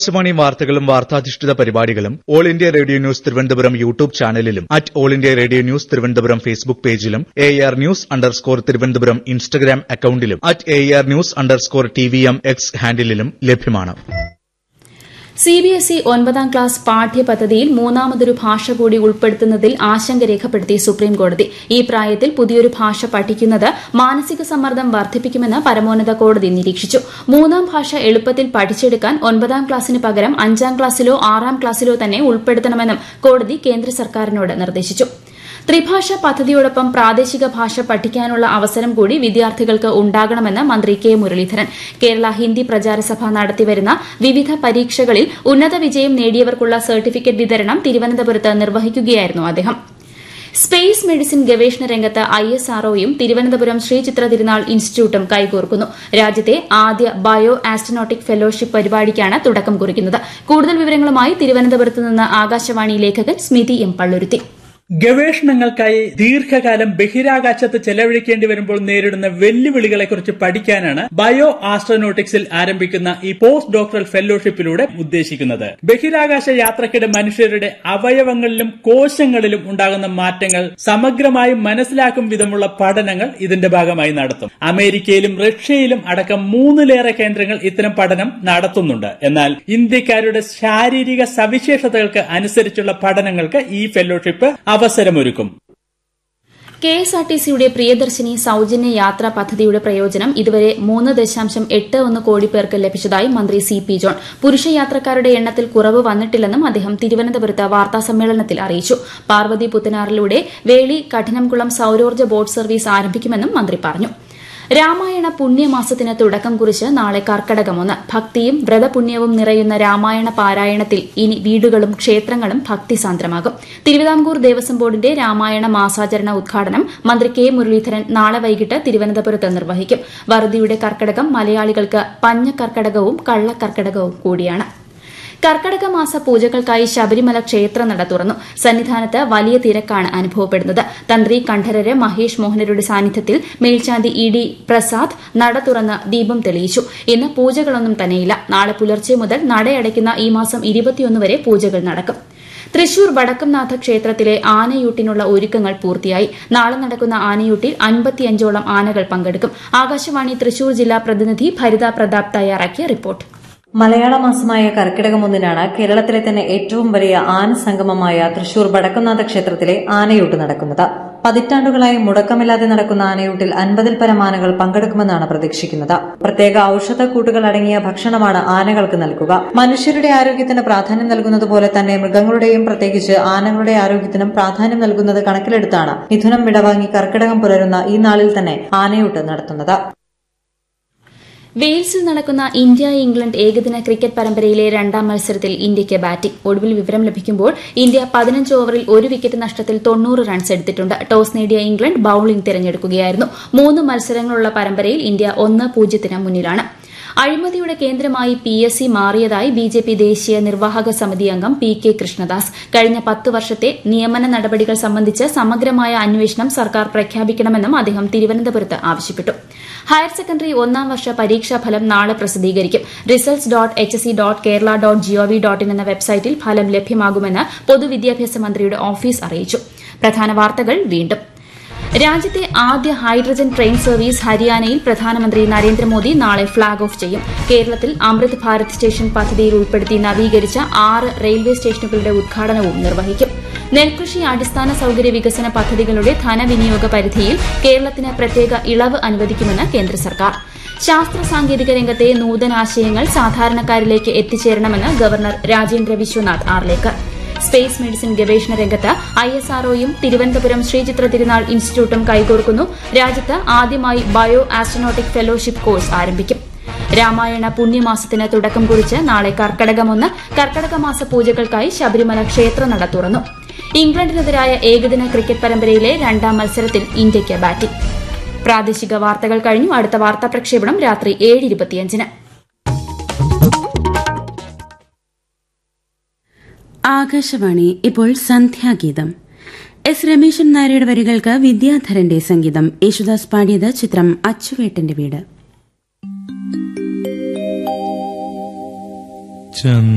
ആകാശവാണി വാർത്തകളും വാർത്താധിഷ്ഠിത പരിപാടികളും All India Radio News Thiruvananthapuram YouTube ചാനലിലും at All India Radio News Thiruvananthapuram Facebook പേജിലും A R news underscore Thiruvananthapuram Instagram അക്കൌണ്ടിലും at A R news underscore T V M X ഹാൻഡിലും ലഭ്യമാണ് CBSE ഒൻപതാം ക്ലാസ് പാഠ്യപദ്ധതിയിൽ മൂന്നാമതൊരു ഭാഷ കൂടി ഉൾപ്പെടുത്തുന്നതിൽ ആശങ്ക രേഖപ്പെടുത്തി സുപ്രീംകോടതി ഈ പ്രായത്തിൽ പുതിയൊരു ഭാഷ പഠിക്കുന്നത് മാനസിക സമ്മർദ്ദം വർദ്ധിപ്പിക്കുമെന്ന് പരമോന്നത കോടതി നിരീക്ഷിച്ചു മൂന്നാം ഭാഷ എളുപ്പത്തിൽ പഠിച്ചെടുക്കാൻ ഒൻപതാം ക്ലാസ്സിന് പകരം അഞ്ചാം ക്ലാസ്സിലോ ആറാം ക്ലാസ്സിലോ തന്നെ ഉൾപ്പെടുത്തണമെന്നും കോടതി കേന്ദ്ര സർക്കാരിനോട് നിർദ്ദേശിച്ചു ത്രിഭാഷ പദ്ധതിയോടൊപ്പം പ്രാദേശിക ഭാഷ പഠിക്കാനുള്ള അവസരം കൂടി വിദ്യാർത്ഥികൾക്ക് ഉണ്ടാകണമെന്ന് മന്ത്രി കെ മുരളീധരൻ കേരള ഹിന്ദി പ്രചാരസഭ നടത്തിവരുന്ന വിവിധ പരീക്ഷകളിൽ ഉന്നത വിജയം നേടിയവർക്കുള്ള സർട്ടിഫിക്കറ്റ് വിതരണം തിരുവനന്തപുരത്ത് നിർവഹിക്കുകയായിരുന്നു അദ്ദേഹം സ്പേസ് മെഡിസിൻ ഗവേഷണ രംഗത്ത് ഐ എസ് ആർഒയും തിരുവനന്തപുരം ശ്രീചിത്ര തിരുനാൾ ഇൻസ്റ്റിറ്റ്യൂട്ടും കൈകോർക്കുന്നു രാജ്യത്തെ ആദ്യ ബയോ ആസ്ട്രോനോട്ടിക് ഫെലോഷിപ്പ് പരിപാടിക്കാണ് തുടക്കം കുറിക്കുന്നത് കൂടുതൽ വിവരങ്ങളുമായി തിരുവനന്തപുരത്ത് നിന്ന് ആകാശവാണി ലേഖകൻ സ്മിതി എം പള്ളുരുത്തി ഗവേഷണങ്ങൾക്കായി ദീർഘകാലം ബഹിരാകാശത്ത് ചെലവഴിക്കേണ്ടി വരുമ്പോൾ നേരിടുന്ന വെല്ലുവിളികളെക്കുറിച്ച് പഠിക്കാനാണ് ബയോ ആസ്ട്രോനോട്ടിക്സിൽ ആരംഭിക്കുന്ന ഈ പോസ്റ്റ് ഡോക്ടറൽ ഫെലോഷിപ്പിലൂടെ ഉദ്ദേശിക്കുന്നത് ബഹിരാകാശ യാത്രക്കിടെ മനുഷ്യരുടെ അവയവങ്ങളിലും കോശങ്ങളിലും ഉണ്ടാകുന്ന മാറ്റങ്ങൾ സമഗ്രമായി മനസ്സിലാക്കും വിധമുള്ള പഠനങ്ങൾ ഇതിന്റെ ഭാഗമായി നടത്തും അമേരിക്കയിലും റഷ്യയിലും അടക്കം മൂന്നിലേറെ കേന്ദ്രങ്ങൾ ഇത്തരം പഠനം നടത്തുന്നുണ്ട് എന്നാൽ ഇന്ത്യക്കാരുടെ ശാരീരിക സവിശേഷതകൾക്ക് അനുസരിച്ചുള്ള പഠനങ്ങൾക്ക് ഈ ഫെലോഷിപ്പ് അവസരമൊരുക്കും കെ എസ് ആർ ടി സിയുടെ പ്രിയദർശിനി സൌജന്യ യാത്രാ പദ്ധതിയുടെ പ്രയോജനം ഇതുവരെ മൂന്ന് ദശാംശം എട്ട് ഒന്ന് കോടി പേർക്ക് ലഭിച്ചതായി മന്ത്രി സി പി ജോൺ പുരുഷ യാത്രക്കാരുടെ എണ്ണത്തിൽ കുറവ് വന്നിട്ടില്ലെന്നും അദ്ദേഹം തിരുവനന്തപുരത്ത് വാർത്താസമ്മേളനത്തിൽ അറിയിച്ചു പാർവതി പുത്തനാറിലൂടെ വേളി കഠിനംകുളം സൌരോർജ്ജ ബോട്ട് സർവീസ് ആരംഭിക്കുമെന്നും മന്ത്രി പറഞ്ഞു രാമായണ പുണ്യമാസത്തിന് തുടക്കം കുറിച്ച് നാളെ കർക്കടകമൊന്ന് ഭക്തിയും വ്രതപുണ്യവും നിറയുന്ന രാമായണ പാരായണത്തിൽ ഇനി വീടുകളും ക്ഷേത്രങ്ങളും ഭക്തിസാന്ദ്രമാകും തിരുവിതാംകൂർ ദേവസ്വം ബോർഡിന്റെ രാമായണ മാസാചരണ ഉദ്ഘാടനം മന്ത്രി കെ മുരളീധരൻ നാളെ വൈകിട്ട് തിരുവനന്തപുരത്ത് നിർവഹിക്കും വറുതിയുടെ കർക്കടകം മലയാളികൾക്ക് പഞ്ഞക്കർക്കടകവും കള്ളക്കർക്കടകവും കൂടിയാണ് കർക്കടക മാസ പൂജകൾക്കായി ശബരിമല ക്ഷേത്രനട തുറന്നു സന്നിധാനത്ത് വലിയ തിരക്കാണ് അനുഭവപ്പെടുന്നത് തന്ത്രി കണ്ഠരര് മഹേഷ് മോഹനരുടെ സാന്നിധ്യത്തിൽ മേൽശാന്തി ഇ ഡി പ്രസാദ് നട തുറന്ന് ദീപം തെളിയിച്ചു ഇന്ന് പൂജകളൊന്നും തന്നെയില്ല നാളെ പുലർച്ചെ മുതൽ നടയടയ്ക്കുന്ന ഈ മാസം ഇരുപത്തിയൊന്ന് വരെ പൂജകൾ നടക്കും തൃശൂർ വടക്കംനാഥ ക്ഷേത്രത്തിലെ ആനയൂട്ടിനുള്ള ഒരുക്കങ്ങൾ പൂർത്തിയായി നാളെ നടക്കുന്ന ആനയൂട്ടിൽ അൻപത്തിയഞ്ചോളം ആനകൾ പങ്കെടുക്കും ആകാശവാണി തൃശൂർ ജില്ലാ പ്രതിനിധി ഭരിത പ്രതാപ് തയ്യാറാക്കിയ റിപ്പോർട്ട് മലയാള മാസമായ കർക്കിടകം ഒന്നിനാണ് കേരളത്തിലെ തന്നെ ഏറ്റവും വലിയ ആന സംഗമമായ തൃശൂർ വടക്കുംനാഥ ക്ഷേത്രത്തിലെ ആനയൂട്ട് നടക്കുന്നത് പതിറ്റാണ്ടുകളായി മുടക്കമില്ലാതെ നടക്കുന്ന ആനയൂട്ടിൽ അൻപതിൽ പരം ആനകൾ പങ്കെടുക്കുമെന്നാണ് പ്രതീക്ഷിക്കുന്നത് പ്രത്യേക ഔഷധക്കൂട്ടുകൾ അടങ്ങിയ ഭക്ഷണമാണ് ആനകൾക്ക് നൽകുക മനുഷ്യരുടെ ആരോഗ്യത്തിന് പ്രാധാന്യം നൽകുന്നതുപോലെ തന്നെ മൃഗങ്ങളുടെയും പ്രത്യേകിച്ച് ആനകളുടെ ആരോഗ്യത്തിനും പ്രാധാന്യം നൽകുന്നത് കണക്കിലെടുത്താണ് മിഥുനം വിടവാങ്ങി കർക്കിടകം പുലരുന്ന ഈ നാളിൽ തന്നെ ആനയൂട്ട് നടത്തുന്നത് വെയിൽസിൽ നടക്കുന്ന ഇന്ത്യ ഇംഗ്ലണ്ട് ഏകദിന ക്രിക്കറ്റ് പരമ്പരയിലെ രണ്ടാം മത്സരത്തിൽ ഇന്ത്യയ്ക്ക് ബാറ്റിംഗ് ഒടുവിൽ വിവരം ലഭിക്കുമ്പോൾ ഇന്ത്യ പതിനഞ്ച് ഓവറിൽ ഒരു വിക്കറ്റ് നഷ്ടത്തിൽ തൊണ്ണൂറ് റൺസ് എടുത്തിട്ടുണ്ട് ടോസ് നേടിയ ഇംഗ്ലണ്ട് ബൌളിംഗ് തിരഞ്ഞെടുക്കുകയായിരുന്നു മൂന്ന് മത്സരങ്ങളുള്ള പരമ്പരയിൽ ഇന്ത്യ ഒന്ന് പൂജ്യത്തിന് മുന്നിലാണ് അഴിമതിയുടെ കേന്ദ്രമായി പി എസ് സി മാറിയതായി ബി ജെ പി ദേശീയ നിർവാഹക സമിതി അംഗം പി കെ കൃഷ്ണദാസ് കഴിഞ്ഞ പത്ത് വർഷത്തെ നിയമന നടപടികൾ സംബന്ധിച്ച് സമഗ്രമായ അന്വേഷണം സർക്കാർ പ്രഖ്യാപിക്കണമെന്നും അദ്ദേഹം തിരുവനന്തപുരത്ത് ആവശ്യപ്പെട്ടു ഹയർ സെക്കൻഡറി ഒന്നാം വർഷ പരീക്ഷാ ഫലം നാളെ പ്രസിദ്ധീകരിക്കും results dot H S C dot Kerala dot G O V dot in എന്ന വെബ്സൈറ്റിൽ ഫലം ലഭ്യമാകുമെന്ന് പൊതുവിദ്യാഭ്യാസ മന്ത്രിയുടെ ഓഫീസ് അറിയിച്ചു പ്രധാന വാർത്തകൾ വീണ്ടും രാജ്യത്തെ ആദ്യ ഹൈഡ്രജൻ ട്രെയിൻ സർവീസ് ഹരിയാനയിൽ പ്രധാനമന്ത്രി നരേന്ദ്രമോദി നാളെ ഫ്ളാഗ് ഓഫ് ചെയ്യും കേരളത്തിൽ അമൃത് ഭാരത് സ്റ്റേഷൻ പദ്ധതിയിൽ ഉൾപ്പെടുത്തി നവീകരിച്ച ആറ് റെയിൽവേ സ്റ്റേഷനുകളുടെ ഉദ്ഘാടനവും നിർവഹിക്കും നെൽകൃഷി അടിസ്ഥാന സൌകര്യ വികസന പദ്ധതികളുടെ ധനവിനിയോഗ പരിധിയിൽ കേരളത്തിന് പ്രത്യേക ഇളവ് അനുവദിക്കുമെന്ന് കേന്ദ്ര സർക്കാർ ശാസ്ത്ര സാങ്കേതിക രംഗത്തെ നൂതനാശയങ്ങൾ സാധാരണക്കാരിലേക്ക് എത്തിച്ചേരണമെന്ന് governor Rajendra Vishwanath Arlekar space medicine ഗവേഷണ രംഗത്ത് ഐ എസ് ആർഒയും തിരുവനന്തപുരം ശ്രീചിത്ര തിരുനാൾ ഇൻസ്റ്റിറ്റ്യൂട്ടും കൈകോർക്കുന്നു രാജ്യത്ത് ആദ്യമായി ബയോ ആസ്ട്രോനോട്ടിക് ഫെലോഷിപ്പ് കോഴ്സ് ആരംഭിക്കും രാമായണ പുണ്യമാസത്തിന് തുടക്കം കുറിച്ച് നാളെ കർക്കടകമൊന്ന് കർക്കടക മാസ പൂജകൾക്കായി ശബരിമല ക്ഷേത്രനട തുറന്നു ഇംഗ്ലണ്ടിനെതിരായ ഏകദിന ക്രിക്കറ്റ് പരമ്പരയിലെ രണ്ടാം മത്സരത്തിൽ ഇന്ത്യയ്ക്ക് ബാറ്റിംഗ് പ്രാദേശിക വാർത്തകൾ കഴിഞ്ഞു അടുത്ത വാർത്താ പ്രക്ഷേപണം രാത്രി ഏഴ് ഇരുപത്തിയഞ്ചിന് ആകാശവാണി ഇപ്പോൾ സന്ധ്യാഗീതം എസ് രമേശൻ നായരുടെ വരികൾക്ക് വിദ്യാധരന്റെ സംഗീതം യേശുദാസ് പാടിയത് ചിത്രം അച്ചുവേട്ടന്റെ വീട് ചന്ദ്ര